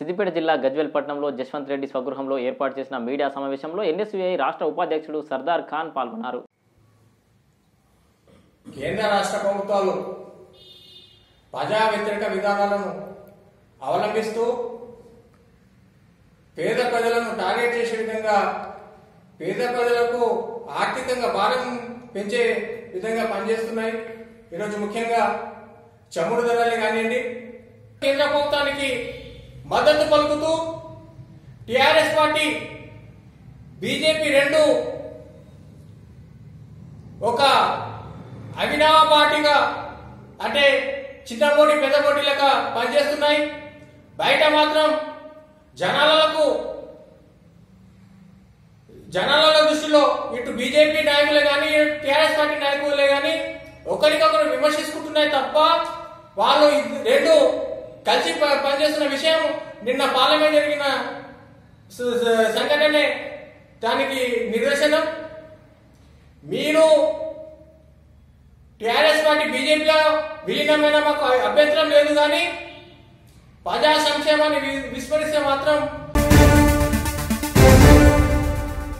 సిద్దిపేట జిల్లా గజ్వేల్ పట్టణంలో జశ్వంత్ రెడ్డి స్వగృహంలో ఏర్పాటు చేసిన మీడియా సమావేశంలో ఎన్ఎస్యుఐ రాష్ట్ర ఉపాధ్యక్షుడు సర్దార్ ఖాన్ పాల్గొన్నారు కేంద్ర రాష్ట్ర ప్రభుత్వాలు ప్రజా వ్యతిరేక విధానాలను అవలంబిస్తూ పేద ప్రజలను టార్గెట్ చేసే విధంగా పేద ప్రజలకు ఆర్థికంగా భారం పెంచే విధంగా పనిచేస్తున్నాయి ఈరోజు ముఖ్యంగా చమురు ధరలు కానివ్వండి కేంద్ర ప్రభుత్వానికి మద్దతు పలుకుతూ టిఆర్ఎస్ పార్టీ బీజేపీ రెండు ఒక అవినవ పార్టీగా అంటే చిన్న పోటీ పెద్ద పోటీలుగా పనిచేస్తున్నాయి బయట మాత్రం జనాలకు జనాల దృష్టిలో ఇటు బీజేపీ నాయకులే కానీ టీఆర్ఎస్ పార్టీ నాయకులే కానీ ఒకరికొకరు విమర్శించుకుంటున్నాయి తప్ప వాళ్ళు ఇద్- రెండు కలిసి ప- పనిచేస్తున్న విషయం నిన్న పార్లమెంట్ జరిగిన స- స- సంఘటనే దానికి నిదర్శనం మీరు టిఆర్ఎస్ పార్టీ బీజేపీలో విలీనమైన మాకు అభ్యంతరం లేదు కానీ ప్రజా సంక్షేమాన్ని వి- విస్మరిస్తే మాత్రం